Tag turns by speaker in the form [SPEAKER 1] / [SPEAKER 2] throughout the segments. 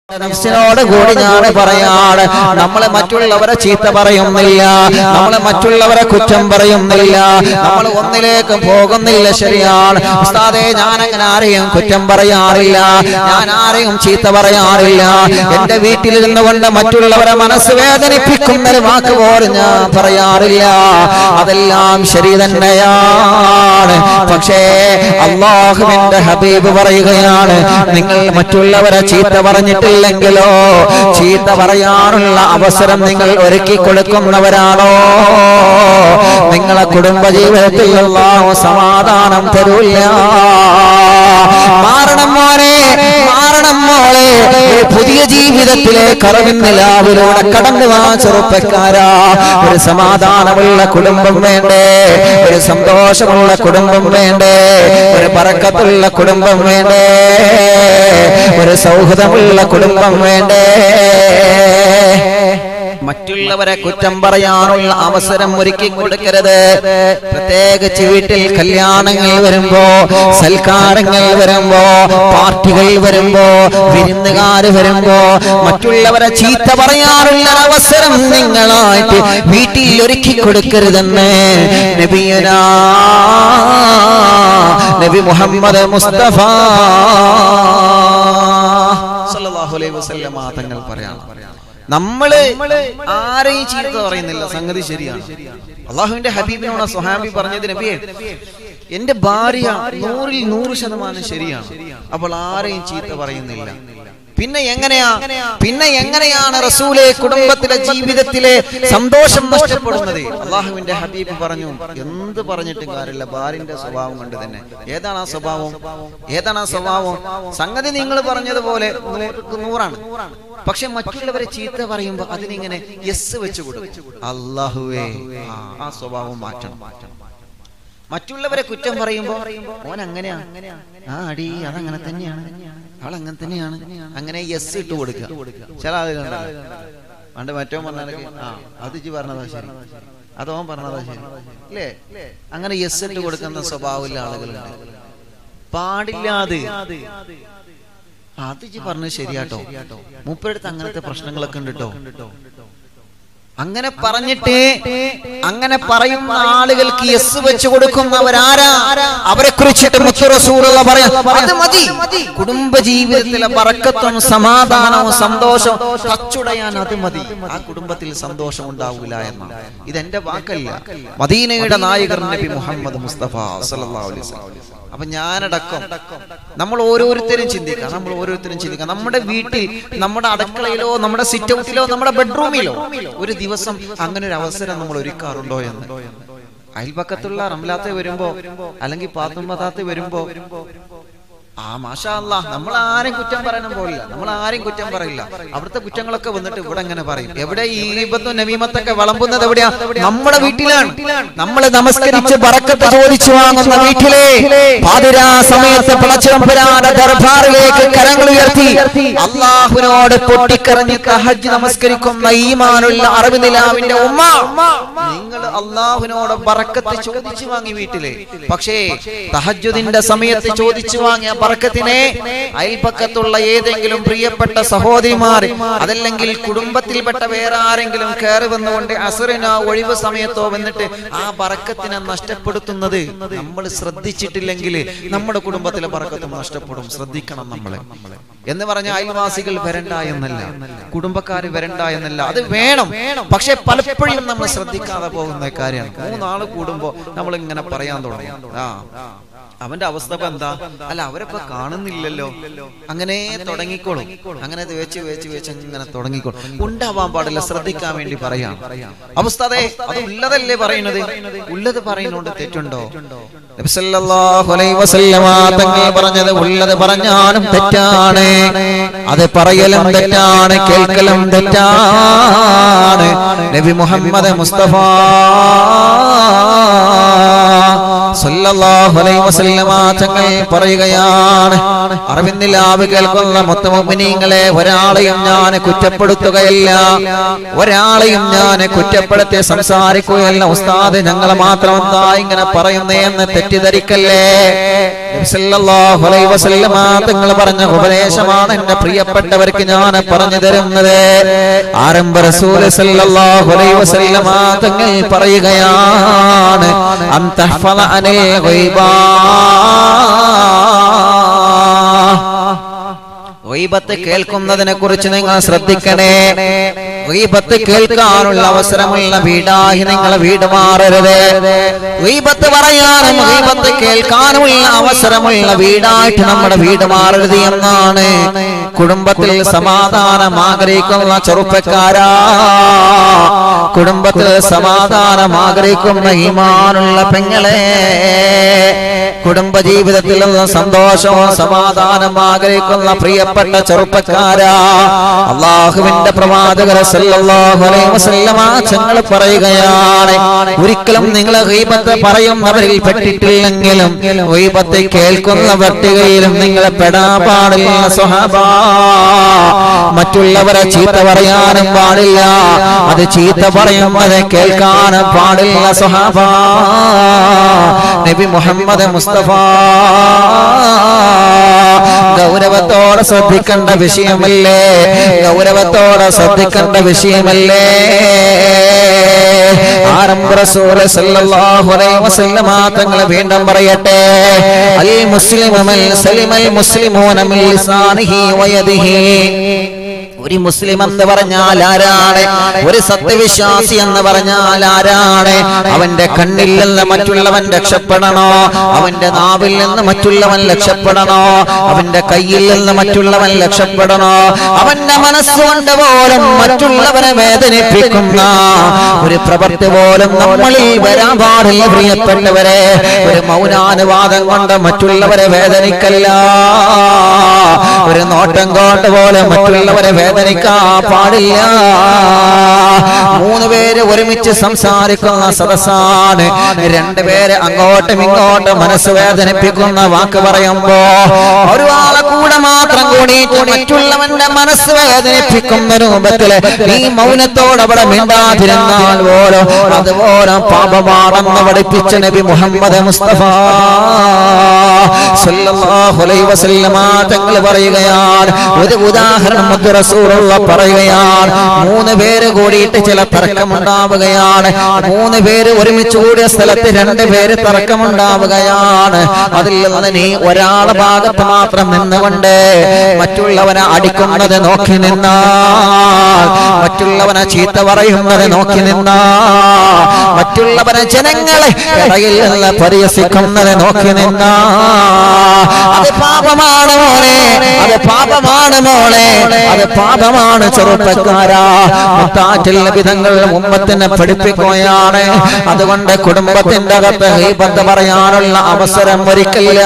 [SPEAKER 1] നഫ്സിനോട് കൂടി ഞാൻ പറയാണ് നമ്മളെ മറ്റുള്ളവരെ ചീത്ത പറയുന്നില്ല നമ്മളെ മറ്റുള്ളവരെ കുറ്റം പറയുന്നില്ല നമ്മൾ ഒന്നിലേക്കും പോകുന്നില്ല ശരിയാണ് ഉസ്താദേ ഞാൻ അങ്ങനെ ആരെയും കുറ്റം പറയാറില്ല ഞാൻ ആരെയും ചീത്ത പറയാറില്ല എന്റെ വീട്ടിലിരുന്നു കൊണ്ട് മറ്റുള്ളവരെ മനസ്സ് വേദനിപ്പിക്കുന്ന ഒരു വാക്ക് പോലും ഞാൻ പറയാറില്ല അതെല്ലാം ശരി തന്നെയാണ് പക്ഷേ അള്ളാഹുവിന്റെ ഹബീബ് പറയുകയാണ് നിങ്ങൾ മറ്റുള്ളവരെ ചീത്ത പറഞ്ഞിട്ടില്ലെങ്കിലോ ചീത്ത പറയാനുള്ള അവസരം നിങ്ങൾ ഒരുക്കി കൊടുക്കുന്നവരാണോ നിങ്ങളെ കുടുംബജീവിതത്തിൽ അള്ളാഹു സമാധാനം തരൂല്ല മാറണം മോനെ മാറണം മോളെ ഒരു പുതിയ ജീവിതത്തിലെ കറവിന്നിലാവിലൂടെ കടന്നു വാ ചെറുപ്പക്കാരാ ഒരു സമാധാനമുള്ള കുടുംബം വേണ്ടേ ഒരു സന്തോഷമുള്ള കുടുംബം വേണ്ടേ ഒരു പറക്കത്തുള്ള കുടുംബം വേണ്ടേ ഒരു സൗഹൃദമുള്ള കുടുംബം വേണ്ടേ മറ്റുള്ളവരെ കുറ്റം പറയാനുള്ള അവസരം ഒരുക്കി കൊടുക്കരുത് പ്രത്യേകിച്ച് വീട്ടിൽ കല്യാണങ്ങൾ വരുമ്പോ സൽക്കാരങ്ങൾ വരുമ്പോ പാർട്ടികൾ വരുമ്പോ വിരുന്നുകാര് വരുമ്പോ മറ്റുള്ളവരെ ചീത്ത പറയാനുള്ള അവസരം നിങ്ങളായിട്ട് വീട്ടിൽ ഒരുക്കി കൊടുക്കരുതെന്ന് നബിയുനാ നബി മുഹമ്മദ് മുസ്തഫ സല്ലല്ലാഹു അലൈഹി വസല്ലമ തങ്ങൾ പറയാണ് നമ്മള് ആരെയും ചീത്ത പറയുന്നില്ല സംഗതി ശരിയാണ് അള്ളാഹുവിന്റെ ഹബീബിനോട് സുഹാബി പറഞ്ഞത് നബിയെ എന്റെ ഭാര്യ നൂറിൽ നൂറ് ശതമാനം ശരിയാണ് അപ്പോൾ ആരെയും ചീത്ത പറയുന്നില്ല പിന്നെ എങ്ങനെയാ പിന്നെ എങ്ങനെയാണ് റസൂലെ കുടുംബത്തിലെ ജീവിതത്തിലെ സന്തോഷം നഷ്ടപ്പെടുന്നത് അള്ളാഹുവിന്റെ ഹബീബ് പറഞ്ഞു എന്ത് പറഞ്ഞിട്ടും കാര്യമില്ല ഭാര്യന്റെ സ്വഭാവം കൊണ്ട് തന്നെ ഏതാണ് ആ സ്വഭാവം ഏതാണ് ആ സ്വഭാവം സംഗതി നിങ്ങൾ പറഞ്ഞതുപോലെ നൂറുക്ക് നൂറാണ് പക്ഷെ മറ്റുള്ളവരെ ചീത്ത പറയുമ്പോ അതിനിങ്ങനെ യെസ് വെച്ച് കൊടുക്കും അള്ളാഹുവേ ആ, ആ സ്വഭാവം മാറ്റണം മറ്റുള്ളവരെ കുറ്റം പറയുമ്പോ ഓൻ അങ്ങനെയാ ആ അടി അതങ്ങനെ തന്നെയാണ് അവൾ അങ്ങനെ തന്നെയാണ് അങ്ങനെ യെസ് ഇട്ട് കൊടുക്കുക ചില ആളുകളുണ്ടല്ലോ പണ്ട് മറ്റോ പറഞ്ഞാലൊക്കെ ആ അത് ഇജ്ജ് പറഞ്ഞതാ ശരി അത് ഓൻ പറഞ്ഞതാ ശരി അല്ലേ അങ്ങനെ യെസ് ഇട്ട് കൊടുക്കുന്ന സ്വഭാവമുള്ള ആളുകളുണ്ട് പാടില്ലാതെ അത് ഇജ്ജ് പറഞ്ഞത് ശരിയാട്ടോ മൂപ്പരടുത്ത് അങ്ങനത്തെ പ്രശ്നങ്ങളൊക്കെ ഉണ്ട് കേട്ടോ അങ്ങനെ പറഞ്ഞിട്ട് അങ്ങനെ പറയുന്ന ആളുകൾക്ക് യെസ് വെച്ച് കൊടുക്കുന്നവരാരാ അവരെ കുറിച്ചിട്ട് മുത്തുറസൂറുള്ള പറയാം അത് മതി കുടുംബ ജീവിതത്തിലെ പറക്കത്തും സമാധാനവും സന്തോഷവും തച്ചുടയാൻ അത് മതി ആ കുടുംബത്തിൽ സന്തോഷം ഉണ്ടാവില്ല എന്നാണ് ഇതെന്റെ വാക്കല്ല മദീനയുടെ നായകർ നബി മുഹമ്മദ് മുസ്തഫ സല്ലല്ലാഹു അലൈഹി വസല്ലം അപ്പൊ ഞാനടക്കം നമ്മൾ ഓരോരുത്തരും ചിന്തിക്കാം നമ്മൾ ഓരോരുത്തരും ചിന്തിക്കാം നമ്മുടെ വീട്ടിൽ നമ്മുടെ അടുക്കളയിലോ നമ്മുടെ സിറ്റ് ഔട്ടിലോ നമ്മുടെ ബെഡ്റൂമിലോ ഒരു ദിവസം അങ്ങനെ ഒരു അവസരം നമ്മൾ ഒരുക്കാറുണ്ടോ എന്ന് അയൽപക്കത്തുള്ള റംലാത്തെ വരുമ്പോ അല്ലെങ്കിൽ പാത്തുമ്പതാത്തെ വരുമ്പോ ആ മാഷാ അല്ലാ നമ്മൾ ആരും കുറ്റം പറയാനും പോലില്ല നമ്മൾ ആരും കുറ്റം പറയില്ല അവിടുത്തെ കുറ്റങ്ങളൊക്കെ വന്നിട്ട് ഇവിടെ എങ്ങനെ പറയും എവിടെ ഈ ഈബത്തും നവീമത്തൊക്കെ വിളമ്പുന്നത് എവിടെയാ നമ്മുടെ വീട്ടിലാണ് നമ്മൾ നമസ്കരിച്ച് ബറക്കത്ത് ചോദിച്ചു വാങ്ങുന്ന വീട്ടിലെ പാതിരാ സമയത്ത് പിളച്ചമ്പരാന്റെ ദർബാറിലേക്ക് കരങ്ങൾ ഉയർത്തി അള്ളാഹുവിനോട് പൊട്ടിക്കറഞ്ഞ് തഹജ്ജ് നമസ്കരിക്കുന്ന ഈമാനുള്ള അറിവ് നിലാവിന്റെ ഉമ്മ നിങ്ങൾ അള്ളാഹുവിനോട് ബറക്കത്ത് ചോദിച്ചു വാങ്ങി വീട്ടിലെ പക്ഷേ തഹജ്ജുദിന്റെ സമയത്ത് ചോദിച്ചു വാങ്ങിയ ബറക്കത്തിനെ അയൽപക്കത്തുള്ള ഏതെങ്കിലും പ്രിയപ്പെട്ട സഹോദരിമാർ അതല്ലെങ്കിൽ കുടുംബത്തിൽപ്പെട്ട വേറെ ആരെങ്കിലും കയറി വന്നുകൊണ്ട് അസുറിനോ ഒഴിവ് സമയത്തോ വന്നിട്ട് ആ ബറക്കത്തിനെ നഷ്ടപ്പെടുത്തുന്നത് നമ്മൾ ശ്രദ്ധിച്ചിട്ടില്ലെങ്കിൽ നമ്മുടെ കുടുംബത്തിലെ ബറക്കത്തും നഷ്ടപ്പെടും ശ്രദ്ധിക്കണം നമ്മളെ എന്ന് പറഞ്ഞ അയൽവാസികൾ വരണ്ട എന്നല്ല കുടുംബക്കാർ വരണ്ട എന്നല്ല അത് വേണം പക്ഷെ പലപ്പോഴും നമ്മൾ ശ്രദ്ധിക്കാതെ പോകുന്ന കാര്യമാണ് മൂന്നാള് കൂടുമ്പോ നമ്മൾ ഇങ്ങനെ പറയാൻ തുടങ്ങും ആ അവന്റെ അവസ്ഥ ഇപ്പൊ എന്താ അല്ല അവരപ്പോ കാണുന്നില്ലല്ലോ അങ്ങനെ തുടങ്ങിക്കോളും അങ്ങനെ വേച്ച് വേച്ച് വേച്ച് അങ്ങനെ തുടങ്ങിക്കോളും ഉണ്ടാവാൻ പാടില്ല ശ്രദ്ധിക്കാൻ വേണ്ടി പറയാം അവസ്ഥ അതെ അത് ഉള്ളതല്ലേ പറയുന്നത് ഉള്ളത് പറയുന്നോണ്ട് തെറ്റുണ്ടോ നബി സല്ലല്ലാഹു അലൈഹി വസല്ലമ തങ്ങൾ പറഞ്ഞത് ഉള്ളത് പറഞ്ഞാലും തെറ്റാണ് അത് പറയലും തെറ്റാണ് കേൾക്കലും തെറ്റാണ് നബി മുഹമ്മദ് മുസ്തഫ സല്ലല്ലാഹു അലൈഹി വസല്ലമ തങ്ങൾ പറയുകയാണ് അറിവിന്നിലാവ് കേൾക്കുന്ന മുത്തമുമിനീങ്ങളെ ഒരാളെയും ഞാൻ കുറ്റപ്പെടുത്തുകയില്ല ഒരാളെയും ഞാൻ കുറ്റപ്പെടുത്തി സംസാരിക്കുകയല്ല ഉസ്താദ് ഞങ്ങളെ മാത്രം എന്താ ഇങ്ങനെ പറയുന്നേ എന്ന് തെറ്റിദ്ധരിക്കല്ലേ നബി സല്ലല്ലാഹു അലൈഹി വസല്ലമ തങ്ങൾ പറഞ്ഞ ഉപദേശമാണ് എന്റെ പ്രിയപ്പെട്ടവർക്ക് ഞാൻ പറഞ്ഞു തരുന്നത് ആരംഭ റസൂൽ സല്ലല്ലാഹു അലൈഹി വസല്ലമ തങ്ങൾ പറയുകയാണ് അൻ തഹ്ഫള അനിൽ ഗൈബാ ഗൈബത്ത് കേൾക്കുന്നതിനെ കുറിച്ച് നിങ്ങൾ ശ്രദ്ധിക്കണേ ഗൈബത്ത് കേൾക്കാനുള്ള അവസരമുള്ള വീടായി നിങ്ങൾ വീട് മാറരുത് ഗൈബത്ത് പറയാനും ഗൈബത്ത് കേൾക്കാനുമുള്ള അവസരമുള്ള വീടായിട്ട് നമ്മുടെ വീട് മാറരുത് എന്നാണ് കുടുംബത്തിൽ സമാധാനം ആഗ്രഹിക്കുന്ന ചെറുപ്പക്കാരാ കുടുംബത്തിൽ സമാധാനം ആഗ്രഹിക്കുന്ന ഈമാനുള്ള പെങ്ങളെ കുടുംബജീവിതത്തിൽ നിന്ന് സന്തോഷവും സമാധാനം ആഗ്രഹിക്കുന്ന പ്രിയപ്പെട്ട ചെറുപ്പക്കാരാ അള്ളാഹുവിന്റെ പ്രവാചകർ സല്ലല്ലാഹു അലൈഹി വസല്ലമ തങ്ങൾ പറയുകയാണ് ഒരിക്കലും നിങ്ങൾ ഗീബത്ത് പറയുന്നവരിൽ പെട്ടിട്ടില്ലെങ്കിലും ഗീബത്ത് കേൾക്കുന്ന പട്ടികയിലും നിങ്ങൾ പെടാൻ പാടില്ല സ്വഹാബ മറ്റുള്ളവരെ ചീത്ത പറയാനും പാടില്ല അത് ചീത്ത പറയുന്നത് കേൾക്കാനും പാടില്ല സ്വഹാബ നബി മുഹമ്മദ് മുസ്തഫ ഗൗരവത്തോടെ ശ്രദ്ധിക്കേണ്ട വിഷയമല്ലേ ഗൗരവത്തോടെ ശ്രദ്ധിക്കേണ്ട വിഷയമല്ലേ ആരംഭ റസൂല് സല്ലല്ലാഹു അലൈഹി വസല്ലമ തങ്ങൾ വീണ്ടും പറയട്ടെ അൽ മുസ്ലിമു മൽ സലിമൽ മുസ്ലിമൂന മിൻ ലിസാനിഹി വയദിഹി ഒരു മുസ്ലിം എന്ന് പറഞ്ഞാൽ ആരാണ് ഒരു സത്യവിശ്വാസി എന്ന് പറഞ്ഞാൽ ആരാണ് അവന്റെ കണ്ണിൽ നിന്ന് മറ്റുള്ളവൻ രക്ഷപ്പെടണോ അവന്റെ നാവിൽ നിന്ന് മറ്റുള്ളവൻ രക്ഷപ്പെടണോ അവന്റെ കയ്യിൽ നിന്ന് മറ്റുള്ളവൻ രക്ഷപ്പെടണോ അവന്റെ മനസ്സുകൊണ്ട് പോലും മറ്റുള്ളവനെ വേദനിപ്പിക്കുന്ന ഒരു പ്രവൃത്തി പോലും നമ്മളിൽ വരാൻ പാടില്ല പ്രിയപ്പെട്ടവരെ ഒരു മൗനാനുവാദം കൊണ്ട് മറ്റുള്ളവരെ വേദനിക്കല്ല ഒരു നോട്ടം കൊണ്ട് പോലെ മറ്റുള്ളവരെ വേദനിക്കാൻ പാടില്ല മൂന്ന് പേര് ഒരുമിച്ച് സംസാരിക്കുന്ന സദസ്സാണ് രണ്ടുപേര് അങ്ങോട്ടും ഇങ്ങോട്ടും മനസ്സ് വേദനിപ്പിക്കുന്ന വാക്ക് പറയുമ്പോ ഒരാളെ കൂടെ മാത്രം കൂടിയിട്ട് മറ്റുള്ളവന്റെ മനസ്സ് വേദനിപ്പിക്കുന്ന രൂപത്തില് ഈ മൗനത്തോട് അവിടെ മിണ്ടാതിരുന്നാൽ പോലും അതുപോലെ പാപമാണെന്ന് പഠിപ്പിച്ച നബി മുഹമ്മദ് മുസ്തഫ സല്ലല്ലാഹു അലൈഹി വസല്ലമ തങ്ങൾ പറയുകയാണ് ഒരു ഉദാഹരണം മുത്ത് റസൂലുള്ള പറയുകയാണ് മൂന്ന് പേര് കൂടിയിട്ട് ചില തർക്കമുണ്ടാവുകയാണ് മൂന്ന് പേര് ഒരുമിച്ച് കൂടിയ സ്ഥലത്ത് രണ്ട് പേര് തർക്കമുണ്ടാവുകയാണ് അതിൽ നിന്ന് നീ ഒരാളെ ഭാഗത്ത് മാത്രം നിന്നുകൊണ്ട് മറ്റുള്ളവനെ അടിക്കുന്നത് നോക്കി നിന്നാൽ മറ്റുള്ളവനെ ചീത്ത പറയുന്നത് നോക്കി നിന്നാ മറ്റുള്ളവനെ ജനങ്ങളെ ഇടയിൽ നിന്ന് പരിഹസിക്കുന്നത് നോക്കി നിന്നാ അത് പാപമാണ് മോനെ അത് പാപമാണ് മോളെ അത് പാപമാണ് ചെറുപ്പക്കാരാ മുത്താറ്റിൽ വിധങ്ങൾ മുമ്പത്തിനെ പഠിപ്പിക്കുകയാണ് അതുകൊണ്ട് കുടുംബത്തിന്റെ അകത്ത് ഹീബത്ത് പറയാനുള്ള അവസരം ഒരിക്കലില്ല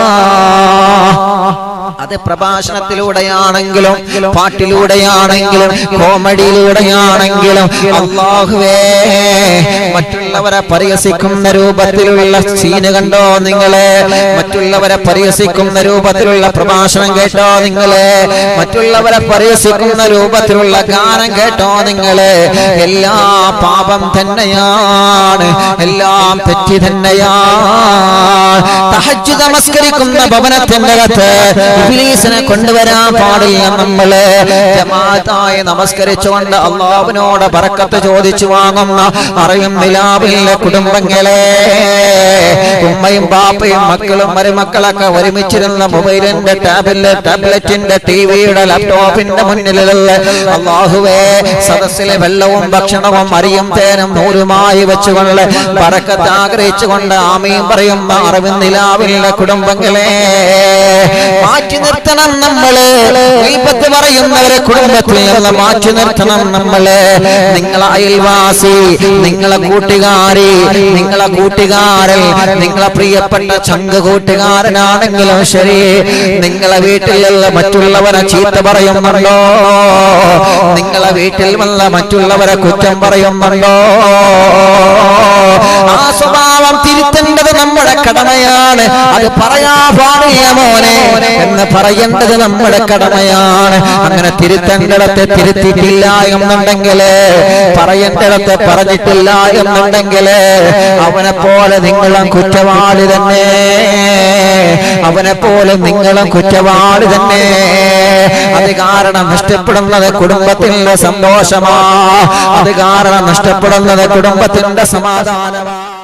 [SPEAKER 1] അത് പ്രഭാഷണത്തിലൂടെയാണെങ്കിലും പാട്ടിലൂടെയാണെങ്കിലും കോമഡിയിലൂടെയാണെങ്കിലും അള്ളാഹുവേ മറ്റുള്ളവരെ പരിഹസിക്കുന്ന രൂപത്തിലുള്ള സീന് കണ്ടോ നിങ്ങളെ മറ്റുള്ളവരെ പരിഹസിക്കുന്ന രൂപത്തിലുള്ള പ്രഭാഷണം കേട്ടോ നിങ്ങളെ മറ്റുള്ളവരെ പരിഹസിക്കുന്ന രൂപത്തിലുള്ള ഗാനം കേട്ടോ നിങ്ങളെ എല്ലാ പാപം തന്നെയാണ് എല്ലാം തെറ്റി തന്നെയാണ് തഹജ്ജുദ് നമസ്കരിക്കുന്ന ഭവനത്തിന്റെ അകത്ത് ഇബ്ലീസിനെ കൊണ്ടുവരാൻ പാടില്ല നമ്മള് ജമാഅത്തായി നമസ്കരിച്ചുകൊണ്ട് അള്ളാഹുവിനോട് ബറക്കത്ത് ചോദിച്ചു വാങ്ങുന്ന അറിയും നിലാവില്ല കുടുംബങ്ങളെ ഉമ്മയും ബാപ്പയും മക്കളും മരുമക്കളൊക്കെ ഒരുമിച്ചിരുന്ന മൊബൈലിന്റെ ടാബില് ടാബ്ലറ്റിന്റെ ടിവിയുടെ ലാപ്ടോപ്പിന്റെ മുന്നിലുള്ള അള്ളാഹുവേ സദസ്സിലെ വെള്ളവും ഭക്ഷണവും അരിയും തേനും നൂലുമായി വെച്ചുകൊണ്ട് ബറക്കത്ത് ആഗ്രഹിച്ചുകൊണ്ട് ആമയും പറയുന്ന അറിവിൻ നിലാവില്ല കുടുംബങ്ങളെ മാറ്റി നിർത്തണം നമ്മള് ദൈവത്ത് പറയുന്നവരെ കുടുംബത്തിൽ നിന്ന് മാറ്റി നിർത്തണം നമ്മള് നിങ്ങളെ അയൽവാസി നിങ്ങളെ കൂട്ടുകാരി നിങ്ങളെ കൂട്ടുകാരൻ നിങ്ങളെ പ്രിയപ്പെട്ട ചങ്ക് കൂട്ടുകാരനാണെങ്കിലും ശരി നിങ്ങളെ വീട്ടിലുള്ള മറ്റുള്ളവരെ ചീത്ത പറയുന്നുണ്ടോ നിങ്ങളെ വീട്ടിൽ വന്ന മറ്റുള്ളവരെ കുറ്റം പറയുന്നുണ്ടോ ആ സ്വഭാവം തിരുത്തേണ്ടത് നമ്മുടെ
[SPEAKER 2] കടമയാണ് അത് പറയാ പാടില്ല മോനെ എന്ന് പറയേണ്ടത് നമ്മുടെ കടമയാണ് അങ്ങനെ തിരുത്തേണ്ടിടത്തെ തിരുത്തിയിട്ടില്ല എന്നുണ്ടെങ്കിൽ പറയേണ്ടിടത്തെ പറഞ്ഞിട്ടില്ല എന്നുണ്ടെങ്കിൽ അവനെ പോലെ നിങ്ങളും കുറ്റവാളി തന്നെ അവനെ പോലെ നിങ്ങളും കുറ്റവാളി തന്നെ അത് കാരണം നഷ്ടപ്പെടുന്നത് കുടുംബത്തിന്റെ സന്തോഷമാ അത് കാരണം നഷ്ടപ്പെടുന്നത് കുടുംബത്തിന്റെ സമാധാനമാ